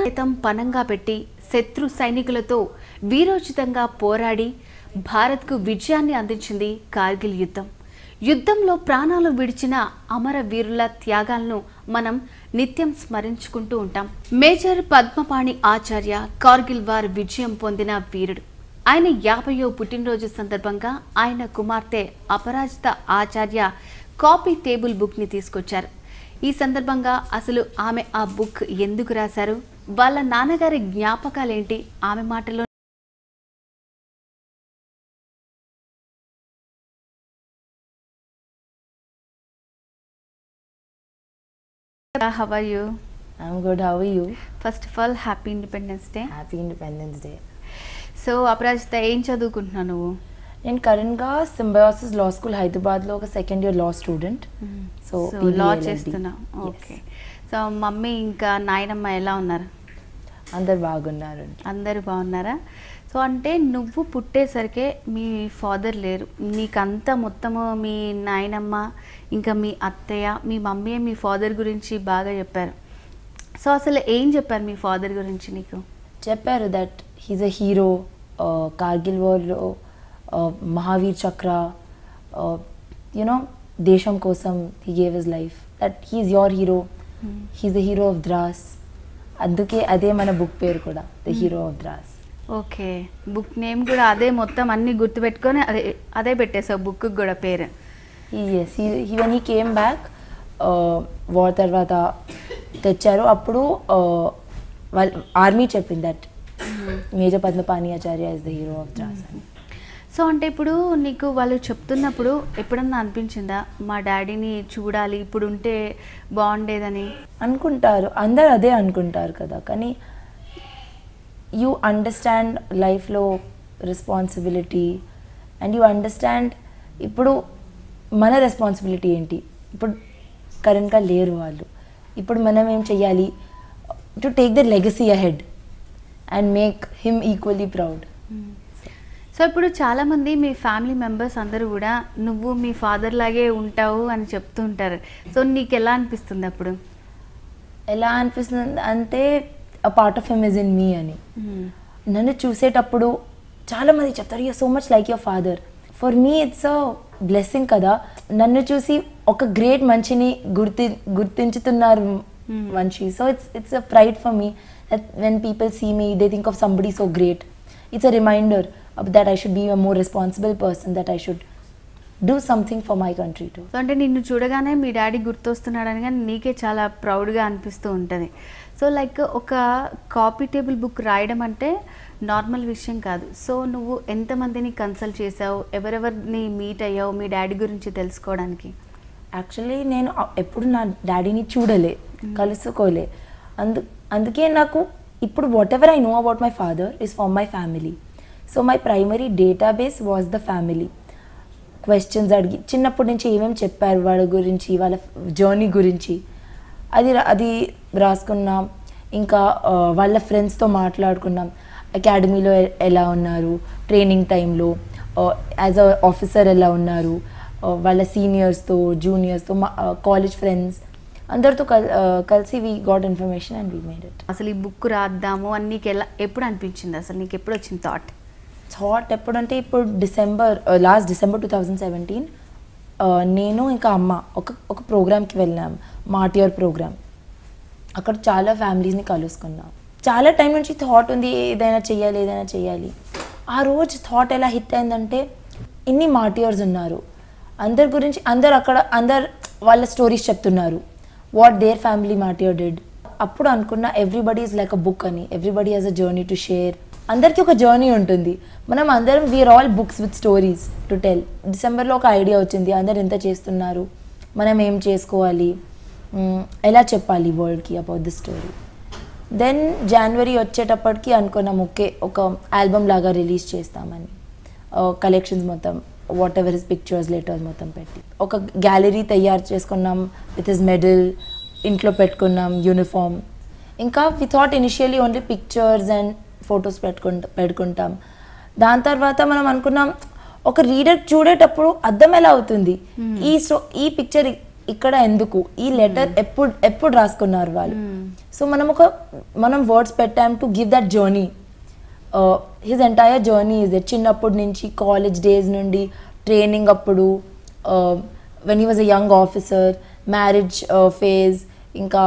సైతం పనంగా పెట్టి శత్రు సైనికులతో వీరోచితంగా పోరాడి భారత్కు విజయాన్ని అందించింది కార్గిల్ యుద్ధం యుద్ధంలో ప్రాణాలు విడిచిన అమర వీరుల త్యాగాలను మనం నిత్యం స్మరించుకుంటూ ఉంటాం మేజర్ పద్మపాణి ఆచార్య కార్గిల్ వార్ విజయం పొందిన వీరుడు ఆయన యాభయో పుట్టినరోజు సందర్భంగా ఆయన కుమార్తె అపరాజిత ఆచార్య కాపీ టేబుల్ బుక్ని తీసుకొచ్చారు ఈ సందర్భంగా అసలు ఆమె ఆ బుక్ ఎందుకు రాశారు వాళ్ళ నాన్నగారి జ్ఞాపకాలేంటి ఆమె మాటలో how are you I'm good. How are you? First of all happy independence Day Happy Independence Day. So Aparajitha ఏం చదువుకుంటున్నావు నువ్వు నేను కరెంట్గా సింబయోసిస్ లా స్కూల్ హైదరాబాద్లో ఒక second year law student so so law చేస్తున్నావు ఓకే సో మమ్మీ ఇంకా నాయనమ్మ ఎలా ఉన్నారు అందరు బాగున్నారు అందరూ బాగున్నారా సో అంటే నువ్వు పుట్టేసరికే మీ ఫాదర్ లేరు నీకంతా మొత్తము మీ నాయనమ్మ ఇంకా మీ అత్తయ్య మీ మమ్మీ మీ ఫాదర్ గురించి బాగా చెప్పారు సో అసలు ఏం చెప్పారు మీ ఫాదర్ గురించి నీకు చెప్పారు that he's a hero Kargil వార్లో మహావీర్ చక్ర యునో దేశం కోసం he gave his life that he is your hero he's the hero of Dras అందుకే అదే మన బుక్ పేరు కూడా the hero of Dras okay book name కూడా అదే మొత్తం అన్ని గుర్తుపెట్టుకొని అదే అదే పెట్టేసావు బుక్ కూడా పేరు yes he when he came back war తర్వాత తెచ్చారు అప్పుడు వాళ్ళ ఆర్మీ చెప్పింది that major Padmapani Acharya is the hero of Dras అని సో అంటే ఇప్పుడు నీకు వాళ్ళు చెప్తున్నప్పుడు ఎప్పుడన్నా అనిపించిందా మా డాడీని చూడాలి ఇప్పుడు ఉంటే బాగుండేదని అనుకుంటారు అందరు అదే అనుకుంటారు కదా కానీ యూ అండర్స్టాండ్ లైఫ్లో రెస్పాన్సిబిలిటీ అండ్ యూ అండర్స్టాండ్ ఇప్పుడు మన రెస్పాన్సిబిలిటీ ఏంటి ఇప్పుడు కరెంట్గా లేరు వాళ్ళు ఇప్పుడు మనం ఏం చెయ్యాలి to take the legacy ahead and make him equally proud so ఇప్పుడు చాలామంది మీ ఫ్యామిలీ మెంబర్స్ అందరూ కూడా నువ్వు మీ ఫాదర్ లాగే ఉంటావు అని చెప్తూ ఉంటారు సో నీకు ఎలా అనిపిస్తుంది అప్పుడు ఎలా అనిపిస్తుంది అంటే a part of him is in me అని నన్ను చూసేటప్పుడు చాలా మంది చెప్తారు you so much like your father for me it's a blessing కదా నన్ను చూసి ఒక గ్రేట్ మనిషిని గుర్తి గుర్తించుతున్నారు మనిషి so it's it's a pride for me that when people see me they think of somebody so great it's a reminder that I should be a more responsible person that I should do something for my country to so అంటే నిన్ను చూడగానే మీ daddy గుర్తొస్తున్నాడని కానీ నీకే చాలా ప్రౌడ్గా అనిపిస్తూ ఉంటుంది so like ఒక కాపీ టేబుల్ బుక్ రాయడం అంటే నార్మల్ విషయం కాదు సో నువ్వు ఎంతమందిని కన్సల్ట్ చేసావు ఎవరెవరిని మీట్ అయ్యావు మీ డాడీ గురించి తెలుసుకోవడానికి యాక్చువల్లీ నేను అ- ఎప్పుడు నా డాడీని చూడలే కలుసుకోలే అందు అందుకే నాకు ఇప్పుడు whatever I know about my father is for my family so my primary database was the family questions అడిగి చిన్నప్పటి నుంచి ఏమేమి చెప్పారు వాళ్ళ గురించి వాళ్ళ జర్నీ గురించి అది రా- అది రాసుకున్నాం ఇంకా ఆ, వాళ్ళ ఫ్రెండ్స్తో మాట్లాడుకున్నాం అకాడమీలో ఎ- ఎలా ఉన్నారు ట్రైనింగ్ టైంలో యాజ్ అ ఆఫీసర్ ఎలా ఉన్నారు ఆ, వాళ్ళ సీనియర్స్తో జూనియర్స్తో మా కాలేజ్ ఫ్రెండ్స్ అందరితో కల్ ఆ, కలిసి we got information and we made it అసలు ఈ బుక్ రాద్దాము అని నీకు ఎలా ఎప్పుడు అనిపించింది అసలు నీకు ఎప్పుడు వచ్చింది థాట్ థాట్ ఎప్పుడంటే ఇప్పుడు December last December two thousand seventeen నేను ఇంకా అమ్మ ఒక ఒక ప్రోగ్రామ్కి వెళ్ళాం మాటియర్ ప్రోగ్రామ్ అక్కడ చాలా ఫ్యామిలీస్ని కలుసుకున్నాం చాలా టైం నుంచి థాట్ ఉంది ఏదైనా చెయ్యాలి ఏదైనా చెయ్యాలి ఆ రోజు థాట్ ఎలా హిట్ అయిందంటే ఇన్ని మాటియర్స్ ఉన్నారు అందరి గురించి అందరు అక్కడ అందరు వాళ్ళ స్టోరీస్ చెప్తున్నారు what their family martyr did అప్పుడు అనుకున్న everybody is like a book అని everybody has a journey to share అందరికీ ఒక జర్నీ ఉంటుంది మనం అందరం we are all books with stories to tell డిసెంబర్లో ఒక ఐడియా వచ్చింది అందరు ఎంత చేస్తున్నారు మనం ఏం చేసుకోవాలి మ్మ్, ఎలా చెప్పాలి వరల్డ్కి అబౌట్ ది స్టోరీ దెన్ జనవరి వచ్చేటప్పటికి అనుకున్నాం ఓకే ఒక ఆల్బమ్ లాగా రిలీజ్ చేస్తామని కలెక్షన్స్ మొత్తం whatever his pictures letters మొత్తం పెట్టి ఒక గ్యాలరీ తయారు చేసుకున్నాం విత్ హిస్ మెడల్ ఇంట్లో పెట్టుకున్నాం యూనిఫామ్ ఇంకా we thought initially only pictures and photos పెట్టుకుంటా పెట్టుకుంటాం దాని తర్వాత మనం అనుకున్నాం ఒక రీడర్ చూడేటప్పుడు అర్థం ఎలా అవుతుంది ఈ సో ఈ పిక్చర్ ఇక్కడ ఎందుకు ఈ లెటర్ ఎప్పుడు ఎప్పుడు రాసుకున్నారు వాళ్ళు సో మనం ఒక మనం వర్డ్స్ పెట్టాం to give that journey his entire journey is చిన్నప్పటి నుంచి కాలేజ్ డేస్ నుండి ట్రైనింగ్ అప్పుడు when he was a young officer marriage phase ఇంకా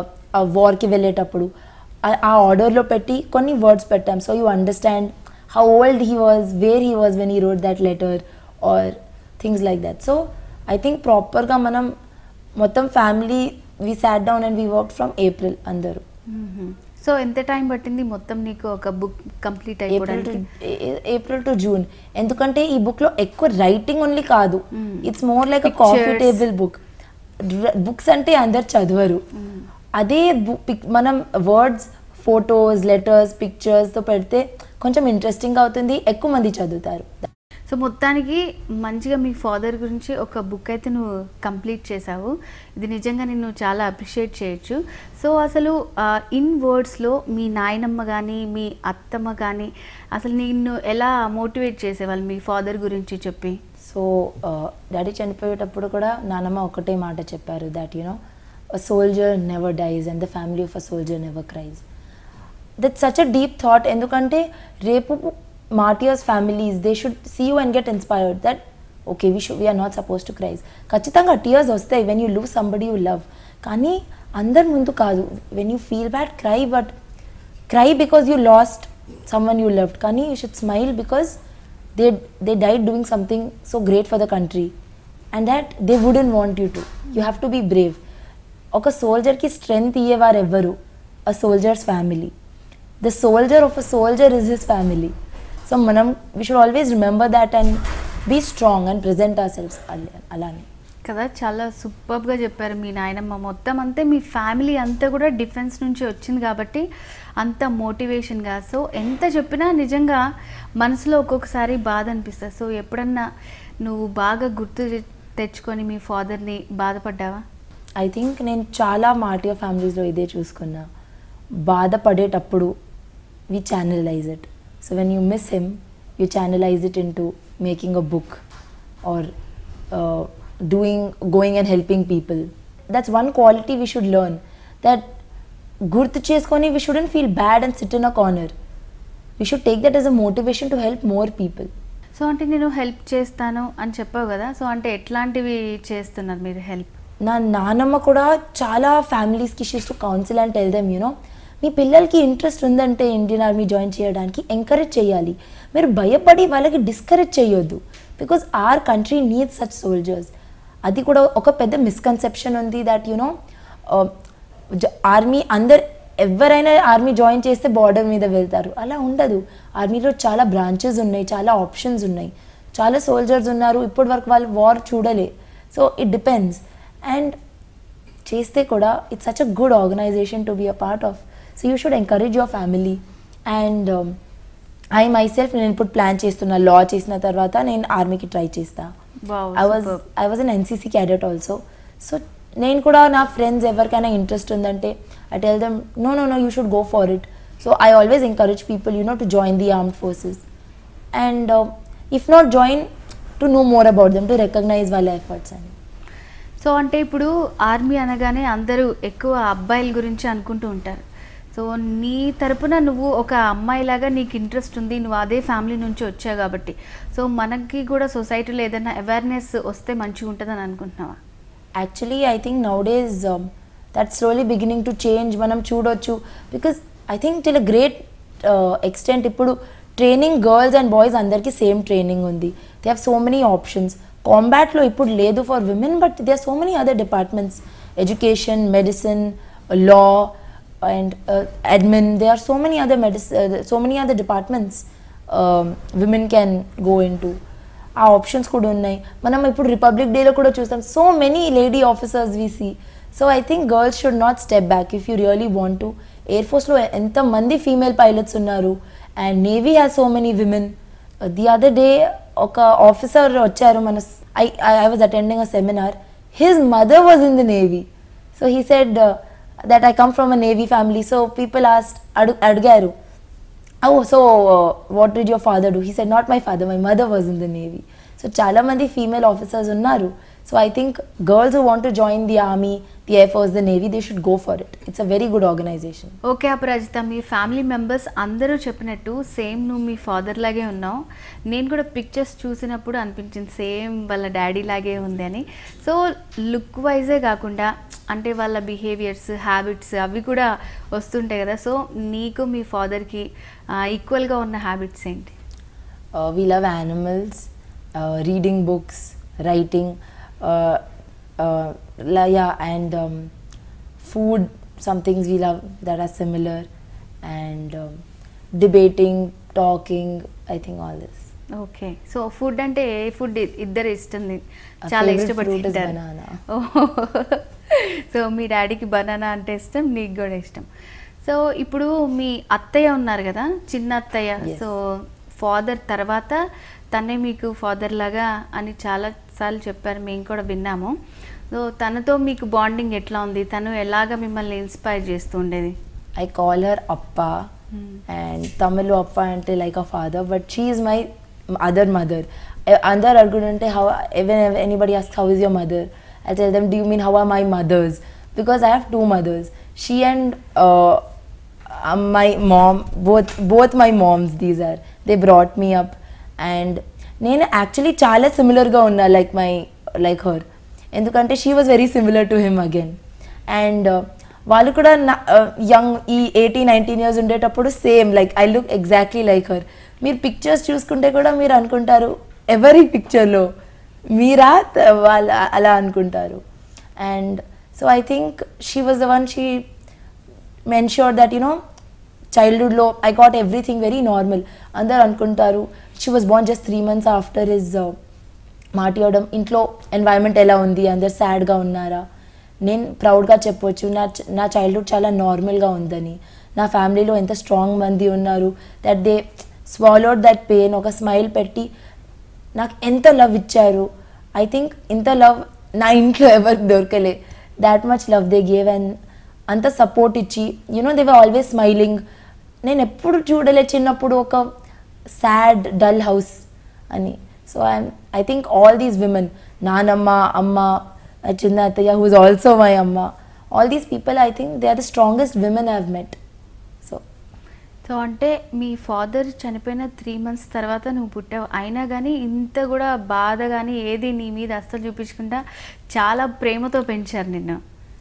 వార్కి వెళ్ళేటప్పుడు ఆ- ఆ ఆర్డర్లో పెట్టి కొన్ని వర్డ్స్ పెట్టాం so you understand how old he was where he was when he wrote that letter or things like that so I think ప్రాపర్గా మనం మొత్తం family we sat down and we work from April అందరూ so ఎంత time పట్టింది మొత్తం నీకు ఒక book complete April to అయిపోవడానికి ఏప్రిల్ టు జూన్ ఎందుకంటే ఈ బుక్ లో ఎక్కువ రైటింగ్ ఓన్లీ కాదు Mm. It's more like a Pictures. Coffee table book books అంటే అందరు చదవరు అదే బుక్ మనం వర్డ్స్ ఫొటోస్ లెటర్స్ పిక్చర్స్ తో పెడితే కొంచెం ఇంట్రెస్టింగ్ అవుతుంది ఎక్కువ మంది చదువుతారు సో మొత్తానికి మంచిగా మీ ఫాదర్ గురించి ఒక బుక్ అయితే నువ్వు కంప్లీట్ చేసావు ఇది నిజంగా నిన్ను చాలా అప్రిషియేట్ చేయొచ్చు సో అసలు ఇన్ వర్డ్స్లో మీ నాయనమ్మ కానీ మీ అత్తమ్మ కానీ అసలు నిన్ను ఎలా మోటివేట్ చేసేవాళ్ళు మీ ఫాదర్ గురించి చెప్పి సో డాడీ చనిపోయేటప్పుడు కూడా నానమ్మ ఒకటే మాట చెప్పారు that you know a soldier never dies and the family of a soldier never cries that such a deep thought ఎందుకంటే రేపు martyrs families they should see you and get inspired that okay we should we are not suppose to cries ఖచ్చితంగా tears వస్తాయి when you love somebody you love కానీ అందరి ముందు కాదు when you feel bad cry but cry because you lost someone you loved కానీ you should smile because they they died doing something so great for the country and that they wouldn't want you to you have to be brave ఒక సోల్జర్కి strength ఇయ్యేవారు ఎవ్వరు a soldier's family the soldier of a soldier is his family so మనం we should always remember that and be strong and present ourselves అలానే కదా చాలా సూపర్గా చెప్పారు మీ నాయనమ్మ మొత్తం అంతే మీ ఫ్యామిలీ అంతా కూడా డిఫెన్స్ నుంచి వచ్చింది కాబట్టి అంత మోటివేషన్గా సో ఎంత చెప్పినా నిజంగా మనసులో ఒక్కొక్కసారి బాధ అనిపిస్తుంది సో ఎప్పుడన్నా నువ్వు బాగా గుర్తు తె- తెచ్చుకొని మీ ఫాదర్ని బాధపడ్డావా ఐ థింక్ నేను చాలా మాటియో ఫ్యామిలీస్లో ఇదే చూసుకున్నా బాధపడేటప్పుడు we channelise it so when you miss him you channelise it in to making a book or doing going and helping people that's one quality we should learn that గుర్తు చేసుకొని we shouldn't feel bad and sit in a corner we should take that as a motivation to help more people so అంటే నేను help చేస్తాను అని చెప్పావు కదా so అంటే ఎట్లాంటివి చేస్తున్నారు మీరు హెల్ప్ నా నానమ్మ కూడా చాలా ఫ్యామిలీస్కి she's to counsel and tell them you know మీ పిల్లలకి ఇంట్రెస్ట్ ఉందంటే ఇండియన్ ఆర్మీ జాయిన్ చేయడానికి ఎంకరేజ్ చేయాలి మీరు భయపడి వాళ్ళకి డిస్కరేజ్ చేయొద్దు because our country needs such soldiers అది కూడా ఒక పెద్ద మిస్కన్సెప్షన్ ఉంది దట్ యునో ఆర్మీ అందరు ఎవరైనా ఆర్మీ జాయిన్ చేస్తే బార్డర్ మీద వెళ్తారు అలా ఉండదు ఆర్మీలో చాలా బ్రాంచెస్ ఉన్నాయి చాలా ఆప్షన్స్ ఉన్నాయి చాలా సోల్జర్స్ ఉన్నారు ఇప్పటి వరకు వాళ్ళు వార్ చూడలే సో ఇట్ డిపెండ్స్ అండ్ చేస్తే కూడా it's such a good organisation to be a part of so you should encourage your family and I myself నేను ఇప్పుడు ప్లాన్ చేస్తున్నా లా చేసిన తర్వాత నేను ఆర్మీకి ట్రై చేస్తా Wow, I was superb. I was an NCC cadet also so నేను కూడా నా ఫ్రెండ్స్ ఎవరికైనా ఇంట్రెస్ట్ ఉందంటే I tell them no no no you should go for it so I always encourage people you know to join the armed forces and if not join to know more about them to recognise వాళ్ళ efforts అని so అంటే ఇప్పుడు army అనగానే అందరూ ఎక్కువ అబ్బాయిల గురించి అనుకుంటూ ఉంటారు సో నీ తరపున నువ్వు ఒక అమ్మాయిలాగా నీకు ఇంట్రెస్ట్ ఉంది నువ్వు అదే ఫ్యామిలీ నుంచి వచ్చావు కాబట్టి సో మనకి కూడా సొసైటీలో ఏదైనా అవేర్నెస్ వస్తే మంచిగా ఉంటుందని అనుకుంటున్నావా actually I think nowadays that slowly beginning to change మనం చూడొచ్చు because I think till great extent ఇప్పుడు ట్రైనింగ్ గర్ల్స్ అండ్ బాయ్స్ అందరికీ సేమ్ ట్రైనింగ్ ఉంది they have so many options కాంబాట్లో ఇప్పుడు లేదు for women but they are so many other departments education medicine law and admin there are so many other medicine uh, so many other departments um, women can go into ఆ options కూడా ఉన్నాయి మనం ఇప్పుడు republic డేలో కూడా చూస్తాం so many lady officers we see so I think girls should not step back if you really want to air ఫోర్స్లో ఎంతమంది ఫీమేల్ పైలట్స్ ఉన్నారు and navy has so many women the other day ఒక officer వచ్చారు మన I I was attending a seminar his mother was in the navy so he said that I come from a navy family so people asked అడు అడిగారు Oh, so uh, what did your father do? He said, not my father, my mother was in the navy. So చాలా మంది female officers ఉన్నారు so I think girls who want to join the army the air force the navy they should go for it it's a very good organisation okay Aparajita మీ family members అందరూ చెప్పినట్టు same నువ్వు మీ father లాగే ఉన్నావు నేను కూడా pictures చూసినప్పుడు అనిపించింది సేమ్ వాళ్ళ డాడీ లాగే ఉంది అని సో లుక్ వైజే కాకుండా అంటే వాళ్ళ బిహేవియర్స్ హ్యాబిట్స్ అవి కూడా వస్తుంటాయి కదా సో నీకు మీ ఫాదర్కి ఈక్వల్గా ఉన్న హ్యాబిట్స్ ఏంటి uh, we love animals, uh, reading books, writing, uh, uh, la- yeah, and um, food. Some things we love that are similar, and um, debating, talking. I think all this. Okay so food అంటే ఏ food ఇద్దరు ఇష్టం తి- Our చాలా favorite ఇష్టపడి fruit is తింటారు banana. So మీ డాడీకి బనానా అంటే ఇష్టం నీకు కూడా ఇష్టం సో ఇప్పుడు మీ అత్తయ్య ఉన్నారు కదా చిన్న అత్తయ్య Yes. సో ఫాదర్ తర్వాత తనే మీకు ఫాదర్ లాగా అని చాలా సార్లు చెప్పారు మేము కూడా విన్నాము సో తనతో మీకు బాండింగ్ ఎట్లా ఉంది తను ఎలాగ మిమ్మల్ని ఇన్స్పైర్ చేస్తూ ఉండేది I call her Appa, Hmm. and Tamilu Appa ante like a father, but she is my other mother. Eh, Andar argumente how even if anybody asks how is your mother, I tell them, do you mean how are my mothers? Because I have two mothers. She and uh, uh, my mom, both both my moms. These are they brought me up, and నేను actually చాలా సిమిలర్గా ఉన్నా like my like her ఎందుకంటే she was very similar to him again and వాళ్ళు కూడా young ఈ eighty nineteen years ఉండేటప్పుడు same like I look exactly like her మీరు పిక్చర్స్ చూసుకుంటే కూడా మీరు అనుకుంటారు ఎవరి పిక్చర్లో మీరా త- వాళ్ళ అలా అనుకుంటారు and so I think she was the one she made sure that you know చైల్డ్హుడ్లో I got everything very normal అందరు అనుకుంటారు she was born just three months after his మాట్లాడడం ఇంట్లో ఎన్వైరన్మెంట్ ఎలా ఉంది అందరు సాడ్గా ఉన్నారా నేను ప్రౌడ్గా చెప్పొచ్చు నా చ- నా చైల్డ్హుడ్ చాలా నార్మల్గా ఉందని నా ఫ్యామిలీలో ఎంత స్ట్రాంగ్ మంది ఉన్నారు that they swallowed that pain ఒక స్మైల్ పెట్టి నాకు ఎంత లవ్ ఇచ్చారు ఐ థింక్ ఇంత లవ్ నా ఇంట్లో ఎవరికి దొరకలే that much love they gave and అంత సపోర్ట్ ఇచ్చి you know they were always smiling నేను ఎప్పుడు చూడలే చిన్నప్పుడు ఒక సాడ్ డల్ హౌస్ అని so I'm I think all these women నానమ్మ అమ్మ my చిన్న అత్తయ్య హూ ఇస్ ఆల్సో మై అమ్మ all these people I think they are the strongest women I have met so so అంటే మీ ఫాదర్ చనిపోయిన three months తర్వాత నువ్వు పుట్టావు అయినా కానీ ఇంత కూడా బాధ కానీ ఏది నీ మీద అస్సలు చూపించకుండా చాలా ప్రేమతో పెంచారు నిన్ను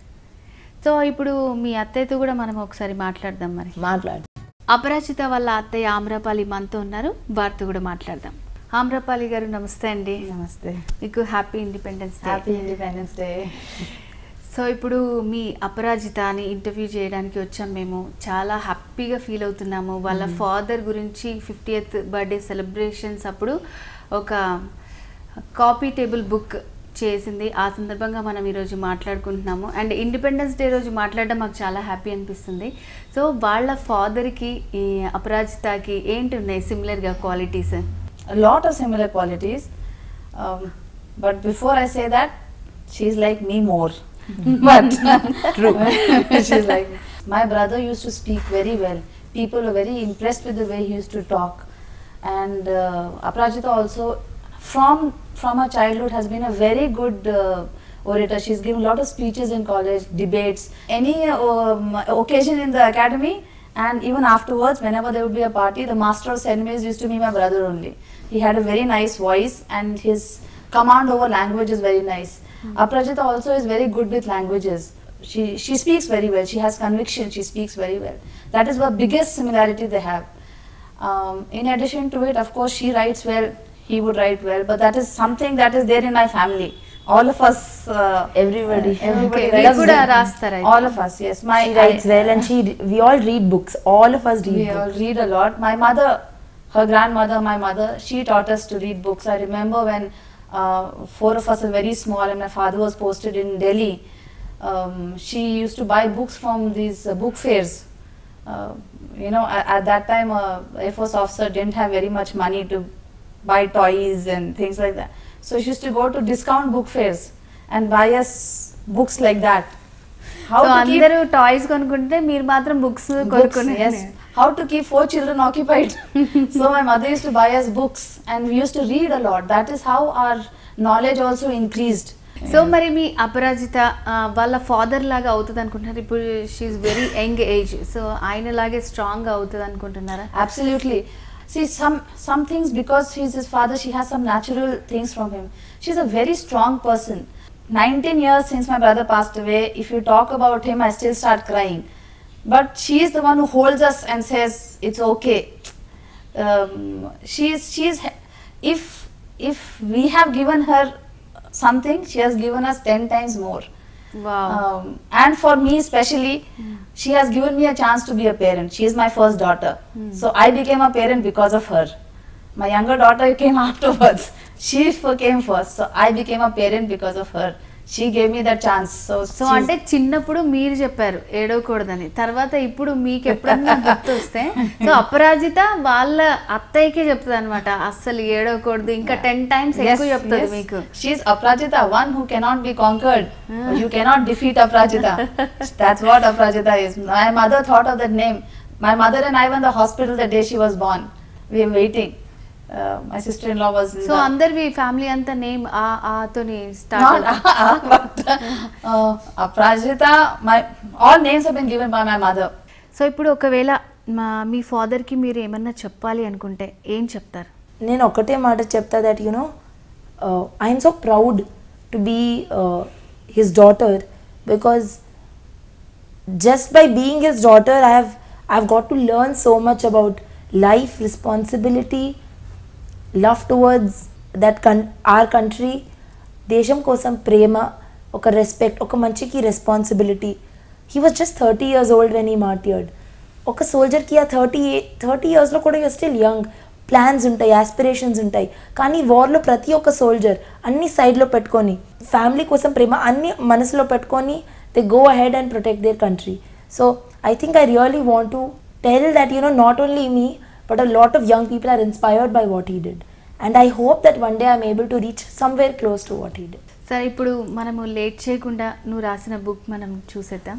సో ఇప్పుడు మీ అత్తయ్యతో కూడా మనం ఒకసారి మాట్లాడదాం మరి మాట్లాడు అపరాజిత వాళ్ళ అత్తయ్య ఆమ్రపాలి మనతో ఉన్నారు వారితో కూడా మాట్లాడదాం ఆమ్రపాలి గారు నమస్తే అండి నమస్తే మీకు happy independence day happy independence day so ఇప్పుడు మీ అపరాజిత అని ఇంటర్వ్యూ చేయడానికి వచ్చాం మేము చాలా హ్యాపీగా ఫీల్ అవుతున్నాము వాళ్ళ ఫాదర్ గురించి ఫిఫ్టీయత్ బర్త్డే సెలబ్రేషన్స్ అప్పుడు ఒక కాపీ టేబుల్ బుక్ చేసింది ఆ సందర్భంగా మనం ఈరోజు మాట్లాడుకుంటున్నాము అండ్ ఇండిపెండెన్స్ డే రోజు మాట్లాడడం మాకు చాలా హ్యాపీ అనిపిస్తుంది సో వాళ్ళ ఫాదర్కి ఈ అపరాజితకి ఏంటి ఉన్నాయి సిమిలర్గా qualities a lot of similar qualities um, but before i say that she's like me more but true she's like my brother used to speak very well people were very impressed with the way he used to talk and uh, aprajita also from from her childhood has been a very good uh, orator she's given a lot of speeches in college debates any um, occasion in the academy and even afterwards whenever there would be a party the master of ceremonies used to be my brother only he had a very nice voice and his command over language is very nice aprajita also is very good with languages she she speaks very well she has conviction she speaks very well that is the biggest similarity they have um, in addition to it of course she writes well he would write well but that is something that is there in my family all of us uh, Everybody. everybody Okay, writes మీరు కూడా well. రాస్తారా అయితే? all of us yes my she writes I- well and she we all read books all of us read we books all read a lot. My mother, her grandmother, my mother, she taught us to read books. I remember when uh, four of us were very small and my father was posted in Delhi. Um, she used to buy books from these uh, book fairs. Uh, you know, at, at that time, a Air Force officer didn't have very much money to buy toys and things like that. So she used to go to discount book fairs and buy us books like that. So to keep- అందరూ toys కొనుక్కుంటే మీరు మాత్రం books books, కొనుక్కునే yes. how to keep four children occupied. so my mother used to buy us books and we used to read a lot. That is how our knowledge also increased. So మరి మీ అపరాజిత ఆ, వాళ్ళ father లాగా అవుతుంది అనుకుంటున్నారు ఇప్పుడు she very young age so ఆయన లాగే స్ట్రాంగ్ అవుతుంది అనుకుంటున్నారా Absolutely. See, some some things because he's his father, she has some natural things from him. She's a very strong person. 19 years since my brother passed away, if you talk about him, I still start crying. But she is the one who holds us and says it's okay. Um, she's she's if if we have given her something, she has given us 10 times more. Wow Um, and for me especially, she has given me a chance to be a parent. She is my first daughter. So I became a parent because of her. My younger daughter came afterwards. She f- came first. So I became a parent because of her. She gave me that chance. So, so she's- అంటే చిన్నప్పుడు మీరు చెప్పారు ఏడవకూడదని తర్వాత ఇప్పుడు మీకు ఎప్పుడన్నా గుర్తు వస్తే సో అపరాజిత వాళ్ళ అత్తయ్యకే చెప్తుంది అనమాట అస్సలు ఏడవకూడదు ఇంకా టెన్ టైమ్స్ Yes, ఎక్కువ చెప్తుంది yes. మీకు She's Aprajita, one who cannot be conquered. You cannot defeat Aprajita. That's what Aprajita is. My mother thought of that name. My mother and I were in the hospital the day she was born. We were waiting. Uh, my sister-in-law was in so the- అందరివి family అంతా name ఆ ఆతోని not start ah, but uh, Aprajita. My all names have been given by my mother. So ఇప్పుడు ఒకవేళ మా మీ ఫాదర్కి మీరు ఏమన్నా చెప్పాలి అనుకుంటే ఏం చెప్తారు నేను ఒకటే మాట చెప్తా that you know I'm so proud to be his daughter because just by being his daughter i have i've got to learn so much about life responsibility love towards that con- our country దేశం కోసం ప్రేమ ఒక respect ఒక మంచికి responsibility he was just thirty years old when he martyred ఒక సోల్జర్కి ఆ thirty thirty ఇయర్స్లో కూడా యూర్ స్టిల్ యంగ్ ప్లాన్స్ ఉంటాయి ఆస్పిరేషన్స్ ఉంటాయి కానీ వార్లో ప్రతి ఒక్క సోల్జర్ అన్ని సైడ్లో పెట్టుకొని ఫ్యామిలీ కోసం ప్రేమ అన్ని మనసులో పెట్టుకొని they go ahead and protect their country so I think I really want to tell that you know not only me but a lot of young people are inspired by what he did and I hope that one day I'm able to reach somewhere close to what he did సరే ఇప్పుడు మనము late చేయకుండా నువ్వు రాసిన book మనం చూసేద్దాం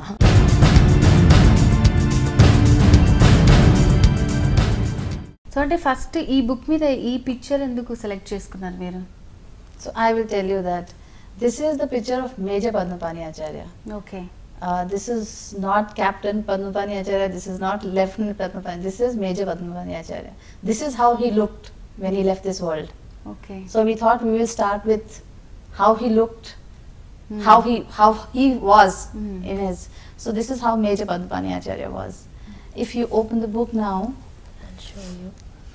so అంటే first ఈ బుక్ మీద ఈ పిక్చర్ ఎందుకు సెలెక్ట్ చేసుకున్నారు మీరు So I will tell you that this is the picture of Major Padmapani Acharya. Okay Uh, this is not Captain Padmapani Acharya. This is not Lieutenant Padmapani. This is Major Padmapani Acharya. This is how he looked when he left this world. Okay So we thought we will start with how he looked, how he how he was Mm. in his. So this is how Major Padmapani Acharya was. If you open the book now, I'll show you.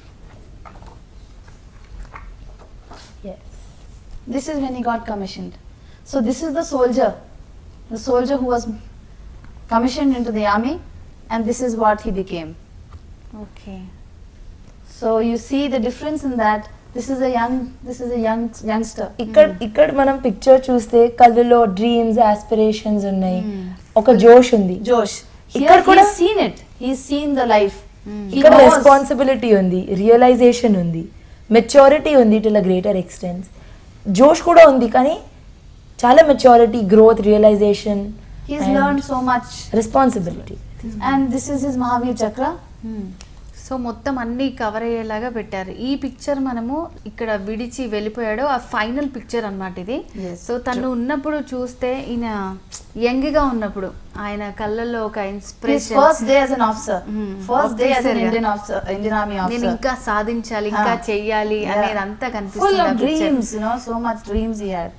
Yes. this is when he got commissioned. So this is the soldier, the soldier who was commissioned into the army, and this is what he became. Okay So you see the difference in that. This is a young, this is a young youngster. ఇక్కడ ఇక్కడ మనం picture చూస్తే కళ్ళలో dreams aspirations ఉన్నాయి Hmm. ఒక జోష్ ఉంది Josh. Here ఇక్కడ కూడా- he's seen it. He's seen the life. Hmm. He ఇక్కడ knows. రెస్పాన్సిబిలిటీ ఉంది రియలైజేషన్ ఉంది మెచ్యూరిటీ ఉంది టు గ్రేటర్ ఎక్స్టెన్స్ జోష్ కూడా ఉంది కానీ చాలా maturity growth realisation He's learned so much. Responsibility And this is his Mahavir Chakra. So మొత్తం అన్ని కవర్ అయ్యేలాగా పెట్టారు ఈ పిక్చర్ మనము ఇక్కడ విడిచి వెళ్ళిపోయాడు ఆ ఫైనల్ పిక్చర్ అన్నమాట ఇది Yes, సో తను ఉన్నప్పుడు చూస్తే ఈయన యంగ్ గా ఉన్నప్పుడు ఆయన కళ్ళల్లో ఒక His inspiration first day as an officer. Hmm. First day as an Officer, yeah. Indian officer, Indian Army నేను officer. ఇంకా సాధించాలి ఇంకా Ah. చెయ్యాలి Yeah. అనేది అంతా Full కనిపిస్తుంది of ఆ picture. dreams, you know, so much dreams he had.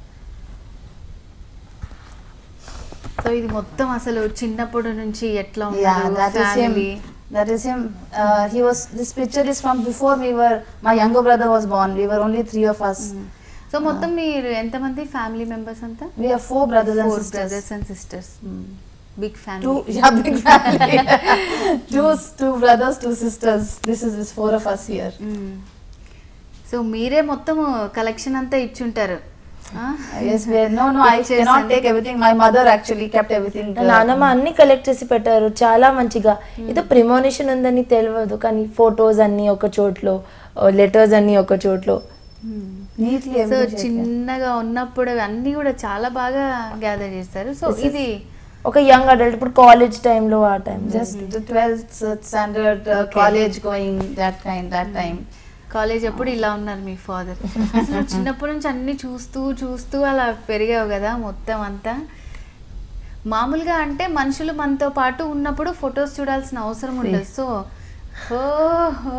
So ఇది మొత్తం అసలు చిన్నప్పటి నుంచి ఎట్లా Yeah, ఉన్నారు that is family him. That is him. Uh, he was. This picture is from before we were. My younger brother was born. We were only three of us. So మొత్తం మీరు ఎంతమంది ఫ్యామిలీ మెంబర్స్ అంతా We have four brothers and four sisters. Brothers and sisters big family Two, yeah, big family. two, two brothers, two sisters. This is this four of us here. So మీరే మొత్తం collection అంతా ఇచ్చుంటారు ఆ? Yes, we no, no. I Pictures cannot and- take everything. My mother actually kept everything. నా uh, నాన్నమ్మ అన్ని collect చేసి పెట్టారు చాలా మంచిగా ఏదో ప్రిమోనేషన్ ఉందని తెలియదు కానీ ఫొటోస్ అన్ని ఒక చోట్లో లెటర్స్ అన్ని ఒక చోట్లో neatly సో everything. taken. చిన్నగా ఉన్నప్పుడు అన్ని కూడా చాలా బాగా గ్యాదర్ చేస్తారు సో This is- ఇది ఒక యంగ్ అడల్ట్ ఇప్పుడు కాలేజ్ టైంలో ఆ time Just the 12th standard uh, Okay. college going that kind, that time. College అప్పుడు ఇలా ఉన్నారు మీ ఫాదర్ చిన్నప్పటి నుంచి అన్ని చూస్తూ చూస్తూ అలా పెరిగావు కదా మొత్తం అంతా మామూలుగా అంటే మనుషులు మనతో పాటు ఉన్నప్పుడు ఫొటోస్ చూడాల్సిన అవసరం ఉండదు సో ఓహో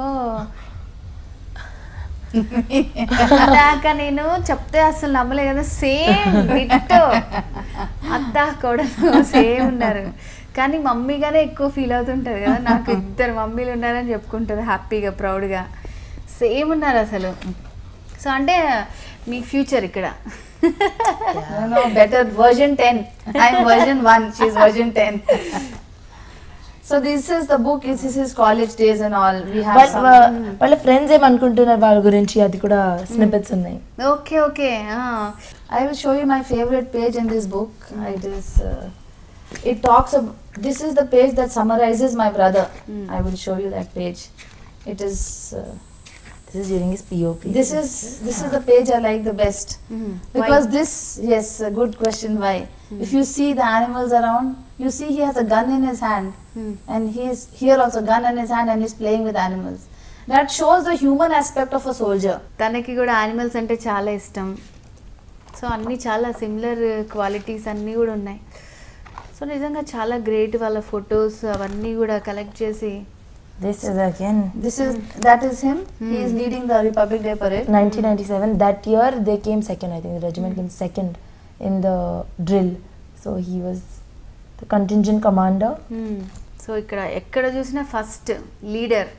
ఇందాక నేను చెప్తే అసలు నమ్మలే కదా సేమ్ డిట్టో అత్త కొడలు సేమ్ ఉన్నారు కానీ మమ్మీగానే ఎక్కువ ఫీల్ అవుతుంటది కదా నాకు ఇద్దరు మమ్మీలు ఉన్నారని చెప్పుకుంటుంది హ్యాపీగా ప్రౌడ్గా సేమ్ ఉన్నారు అసలు సో అంటే మీ ఫ్యూచర్ ఇక్కడ No, no, better version 10. I'm version 1, she's version 10. so this is the book, this is his college days and all. We have వాళ్ళ some. వాళ్ళ ఫ్రెండ్స్ ఏమనుకుంటున్నారు వాళ్ళ గురించి అది కూడా స్నిపెట్స్ ఉన్నాయి okay okay I will show you my favorite page in this book. It is, uh, it talks about, this is the page that summarizes my brother. Mm. I will show you that page. It is, uh, this is during his POP this is, this is the page I like the best. Because this, yes, a good question. Why? If you see the animals around, you see he has a gun in his hand, and he is here also gun in his hand, and he's playing with animals. That shows the human aspect of a soldier. తనకి కూడా animals అంటే చాలా ఇష్టం so అన్నీ చాలా similar qualities అన్నీ కూడా ఉన్నాయి సో నిజంగా చాలా గ్రేట్ వాళ్ళ ఫొటోస్ అవన్నీ కూడా కలెక్ట్ చేసి this is again This is that is him. He is leading the Republic Day parade. 1997 that year they came second i think the regiment came second in the drill so he was the contingent commander so ఇక్కడ ఎక్కడ చూసినా first leader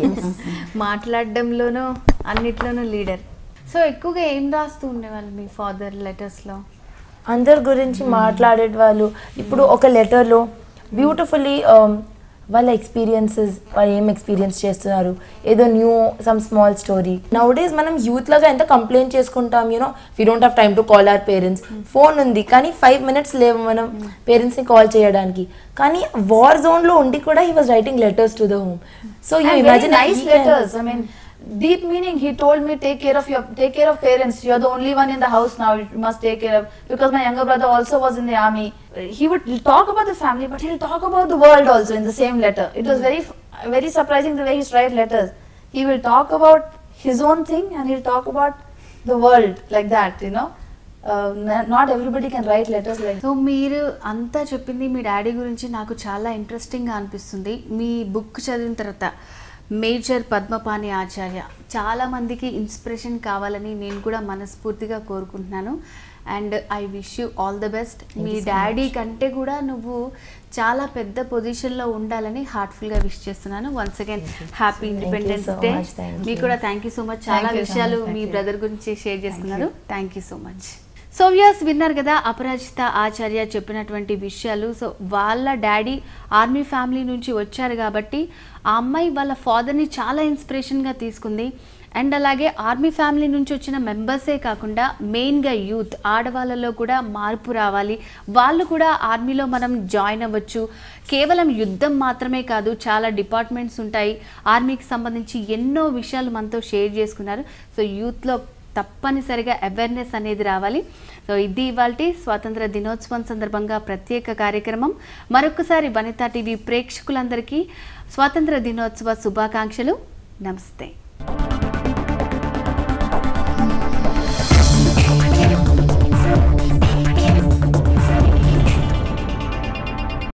మాట్లాడడంలోనూ అన్నిట్లోనూ leader so ఎక్కువగా ఏం రాస్తూ ఉండేవాళ్ళు మీ father లెటర్స్లో అందరి గురించి మాట్లాడే వాళ్ళు ఇప్పుడు ఒక లెటర్లో బ్యూటిఫుల్లీ వాళ్ళ ఎక్స్పీరియన్సెస్ వాళ్ళు ఏం ఎక్స్పీరియన్స్ చేస్తున్నారు ఏదో new some small story nowadays మనం యూత్ లాగా ఎంత కంప్లైంట్ చేసుకుంటాం you know we don't have time to call our parents phone ఉంది కానీ ఫైవ్ మినిట్స్ లేవు మనం పేరెంట్స్ని కాల్ చేయడానికి కానీ వార్ జోన్లో ఉండి కూడా he was writing letters to the home so you and very imagine nice letters. I mean, deep meaning. He told me take care of your take care of parents. You're the only one in the house now. You must take care of because my younger brother also was in the army. He would talk about the family, but he'll talk about the world also in the same letter. It was very very surprising the way he write letters. He will talk about his own thing and he'll talk about the world like that. You know. Uh, n- not everybody can write letters like so మీరు అంతా చెప్పింది మీ daddy గురించి నాకు చాలా ఇంట్రెస్టింగ్గా అనిపిస్తుంది మీ book చదివిన తర్వాత మేజర్ పద్మపాణి ఆచార్య చాలా మందికి ఇన్స్పిరేషన్ కావాలని నేను కూడా మనస్ఫూర్తిగా కోరుకుంటున్నాను and I wish you all the best మీ you so డాడీ కంటే కూడా నువ్వు చాలా పెద్ద పొజిషన్లో ఉండాలని హార్ట్ఫుల్గా విష్ చేస్తున్నాను once again happy independence so డే much. Thank మీకు you. కూడా థ్యాంక్ యూ సో మచ్ చాలా Thank you so విషయాలు much. మీ Thank you. బ్రదర్ గురించి షేర్ చేసుకున్నారు thank you so much so views విన్నారు కదా అపరాజిత ఆచార్య చెప్పినటువంటి విషయాలు సో వాళ్ళ డాడీ ఆర్మీ ఫ్యామిలీ నుంచి వచ్చారు కాబట్టి ఆ అమ్మాయి వాళ్ళ ఫాదర్ని చాలా ఇన్స్పిరేషన్గా తీసుకుంది అండ్ అలాగే ఆర్మీ ఫ్యామిలీ నుంచి వచ్చిన మెంబర్సే కాకుండా మెయిన్గా యూత్ ఆడవాళ్ళలో కూడా మార్పు రావాలి వాళ్ళు కూడా ఆర్మీలో మనం జాయిన్ అవ్వచ్చు కేవలం యుద్ధం మాత్రమే కాదు చాలా డిపార్ట్మెంట్స్ ఉంటాయి ఆర్మీకి సంబంధించి ఎన్నో విషయాలు మనతో షేర్ చేసుకున్నారు సో యూత్లో తప్పనిసరిగా అవేర్నెస్ అనేది రావాలి సో ఇది ఇవాళ స్వాతంత్ర దినోత్సవం సందర్భంగా ప్రత్యేక కార్యక్రమం మరొకసారి వనితా టీవీ ప్రేక్షకులందరికీ స్వాతంత్ర దినోత్సవ శుభాకాంక్షలు నమస్తే